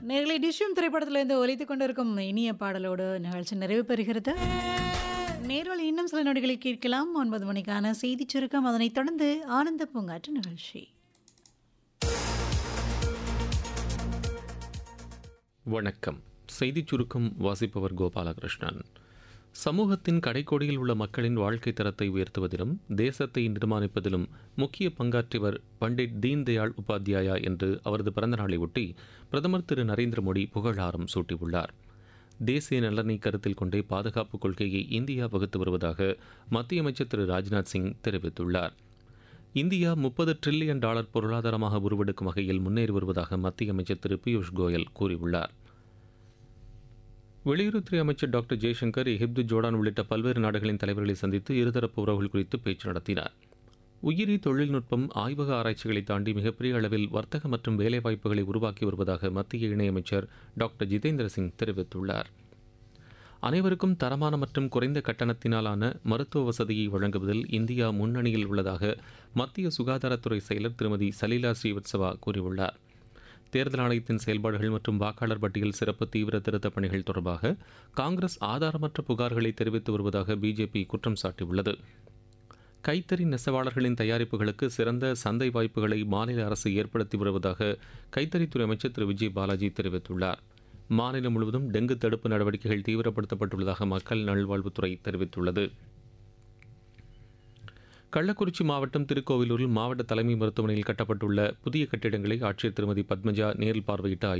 நேர்களை டிஷ்யூம் திரைப்படத்திலிருந்து ஒலித்துக் கொண்டிருக்கும் இனிய பாடலோடு நிகழ்ச்சி நிறைவு பெறுகிறது நேர்வழி இன்னும் சில நொடிகளை கேட்கலாம் ஒன்பது மணிக்கான செய்திச் சுருக்கம் அதனைத் தொடர்ந்து ஆனந்த பூங்காற்று நிகழ்ச்சி வணக்கம் செய்திச் சுருக்கம் வாசிப்பவர் கோபாலகிருஷ்ணன் சமூகத்தின் கடைக்கோடியில் உள்ள மக்களின் வாழ்க்கை தரத்தை உயர்த்துவதிலும் தேசத்தை நிர்மாணிப்பதிலும் முக்கிய பங்காற்றியவர் பண்டிட் தீன்தயாள் உபாத்யாயா என்று அவரது பிறந்தநாளை ஒட்டி பிரதமர் திரு நரேந்திர மோடி புகழாரம் சூட்டியுள்ளார் தேசிய நலனை கருத்தில் கொண்டே பாதுகாப்பு கொள்கையை இந்தியா வகுத்து வருவதாக மத்திய அமைச்சர் திரு ராஜ்நாத் சிங் தெரிவித்துள்ளார் இந்தியா முப்பது டிரில்லியன் டாலர் பொருளாதாரமாக உருவெடுக்கும் வகையில் முன்னேறி வருவதாக மத்திய அமைச்சர் திரு பியூஷ் கோயல் கூறியுள்ளார் வெளியுறவுத்துறை அமைச்சர் டாக்டர் ஜெய்சங்கர் எகிப்து ஜோர்டான் உள்ளிட்ட பல்வேறு நாடுகளின் தலைவர்களை சந்தித்து இருதரப்பு உறவுகள் குறித்து பேச்சு நடத்தினார் உயிரி தொழில்நுட்பம் ஆய்வக ஆராய்ச்சிகளை தாண்டி மிகப்பெரிய அளவில் வர்த்தக மற்றும் வேலைவாய்ப்புகளை உருவாக்கி வருவதாக மத்திய இணையமைச்சர் டாக்டர் ஜிதேந்திர சிங் தெரிவித்துள்ளார் அனைவருக்கும் தரமான மற்றும் குறைந்த கட்டணத்தினாலான மருத்துவ வசதியை வழங்குவதில் இந்தியா முன்னணியில் உள்ளதாக மத்திய சுகாதாரத்துறை செயலர் திருமதி சலீலா ஸ்ரீவத்சவா கூறியுள்ளார் தேர்தல் ஆணையத்தின் செயல்பாடுகள் மற்றும் வாக்காளர் பட்டியல் சிறப்பு தீவிர திருத்தப் பணிகள் தொடர்பாக காங்கிரஸ் ஆதாரமற்ற புகார்களை தெரிவித்து வருவதாக பிஜேபி குற்றம் சாட்டியுள்ளது கைத்தறி நெசவாளர்களின் தயாரிப்புகளுக்கு சிறந்த சந்தை வாய்ப்புகளை மாநில அரசு ஏற்படுத்தி வருவதாக கைத்தறித்துறை அமைச்சர் திரு விஜய் பாலாஜி தெரிவித்துள்ளார் மாநிலம் முழுவதும் டெங்கு தடுப்பு நடவடிக்கைகள் தீவிரப்படுத்தப்பட்டுள்ளதாக மக்கள் நல்வாழ்வுத்துறை தெரிவித்துள்ளது கள்ளக்குறிச்சி மாவட்டம் திருக்கோவிலூரில் மாவட்ட தலைமை மருத்துவமனையில் கட்டப்பட்டுள்ள புதிய கட்டிடங்களை ஆட்சியர் திருமதி பத்மஜா நேரில் பார்வையிட்டு